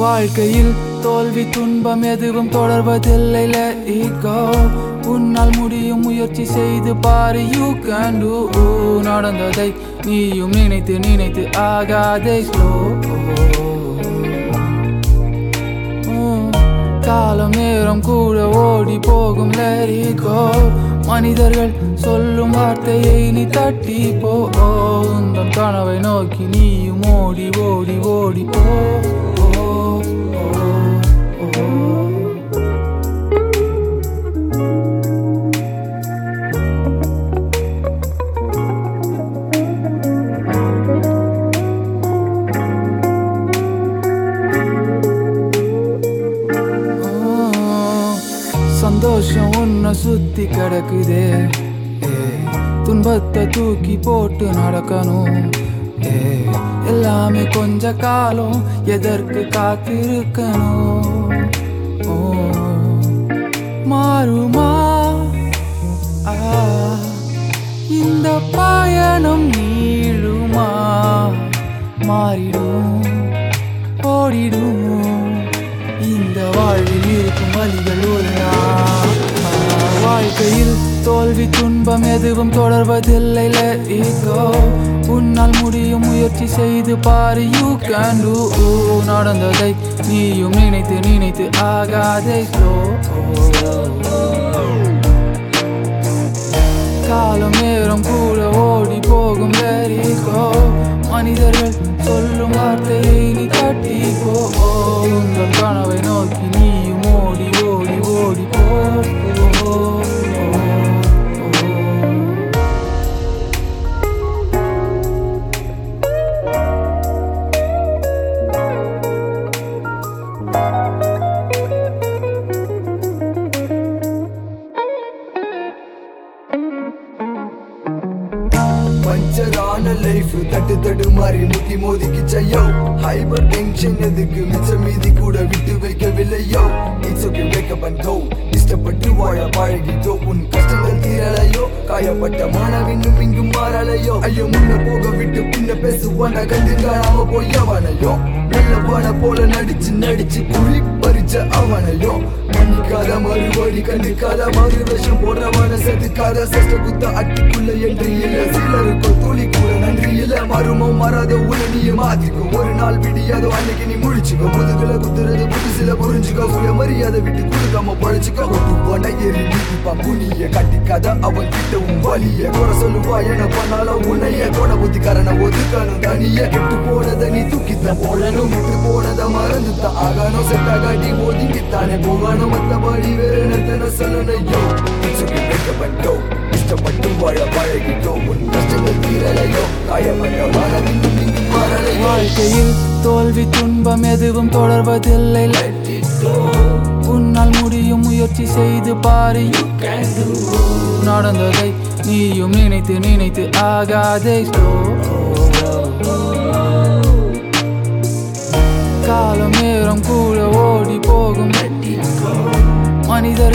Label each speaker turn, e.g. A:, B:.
A: வாழ்க்கையில் தோல்வி துன்பம் எதுவும் தொடர்வதில்லை let it go உன்னால் முடியும் முயற்சி செய்து பாரு யூ கேன் டூ நடந்ததை நீயும் நினைத்து நினைத்து ஆகாதே ஸ்லோ காலம் நேரம் கூட ஓடி போகும் let it go மனிதர்கள் சொல்லும் வார்த்தையை நீ தட்டி போ உந்தன் கனவை நோக்கி நீயும் ஓடி ஓடி ஓடி போ ஓ, ஓ, ஓ. சந்தோஷம் உன்னை சுத்தி கிடக்குதே ஏய், துன்பத்தை தூக்கி போட்டு நடக்கணும் ஏய், எல்லாமே கொஞ்ச காலம் எதற்கு காத்திருக்கணும் ஓ, மாறுமா ஆ, இந்த பயணம் நீளுமா மாறிடும் ஓடிடும் இந்த வாழ்வில் இருக்கும் வழிகள் ஒரு நாள். ஆ, வாழ்க்கையில் தோல்வி துன்பம் எதுவும் தொடர்வதில்லை let it go. உன்னால் முடியும் முயற்சி செய்து பாரு யூ கேன் டூ நடந்ததை நீயும் நினைத்து நினைத்து ஆகாதே slow. காலம் நேரம் கூட ஓடி போகும் let it go. மனிதர்கள் சொல்லும் வார்த்தையை நீ தட்டி போ உங்கள் கனவை நோக்கி நீயும் ஓடி ஓடி ஓடி போ ஓ, ஓ, ஓ.
B: பஞ்சரான லைஃப் தட்டு தட்டு மாறி முட்டி மோதிக்கு செய்யோ ஹைபர் டென்ஷன் எதுக்கு மிச்சம் மீதி கூட விட்டு வைக்கவில்லையோ it's okay wake up and go இஷ்டப்பட்டு வாழ பழகிட்டோ உன் கஷ்டங்கள் தீரலையோ காயப்பட்ட மாணவின்னும் இங்கும் மாறலையோ ஐயோ முன்ன போக விட்டு பின்ன பேசுவான கண்டு காணாம போய் அவனையோ நல்லவான போல நடிச்சு நடிச்சு குழி பறிச்ச அவனையோ மன்னிக்காத மறுபடி கண்டுக்காத மறு வேஷம் போடுறவன செதுக்காத சஷ்ட குத்த அட்டிக்குள்ள என்று இல்ல சிலருக்கு துளி கூட நன்றி இல்ல மருமம் மாறாத உலகிய மாத்திக்கோ ஒரு நாள் விடியாதோ அன்னைக்கு நீ முழிச்சுக்கோ முதுகுல குத்துறது புதுசுல புரிஞ்சுக்கோ சுயமரியாதை விட்டு கொடுக்காம பழிச்சுக்கோ ஒட்டு போன எரி நீதிப்பா புனிய கட்டிக்காத அவன் கிட்ட உன் வலிய குறை சொல்லுவா என பண்ணாலும் உன்னைய கொட புத்திக்காரன ஒதுக்கணும் தனிய கெட்டு போனதை நீ தூக்கித்தான் போடணும் விட்டு போனதை மறந்துத்தான் ஆகணும் செட்டா காட்டி ஒதுங்கித்தானே போகணும் மத்தபடி வேற என்னத்தன சொல்லணையோ வைக்கப்பட்டோ இஷ்டப்பட்டு வாழ பழகிட்டோ உன் கஷ்டங்கள் தீரலையோ காயப்பட்ட மனதின் இங்கு மாறலையோ
A: வாழ்க்கையில் தோல்வி துன்பம் எதுவும் தொடர்வதில்லை let it go. உன்னால் முடியும் முயற்சி செய்து பாரு you can do. நடந்ததை நீயும் நினைத்து நினைத்து ஆகாதே slow. காலம் நேரம் கூட ஓடி போகும் let it go. மனிதர்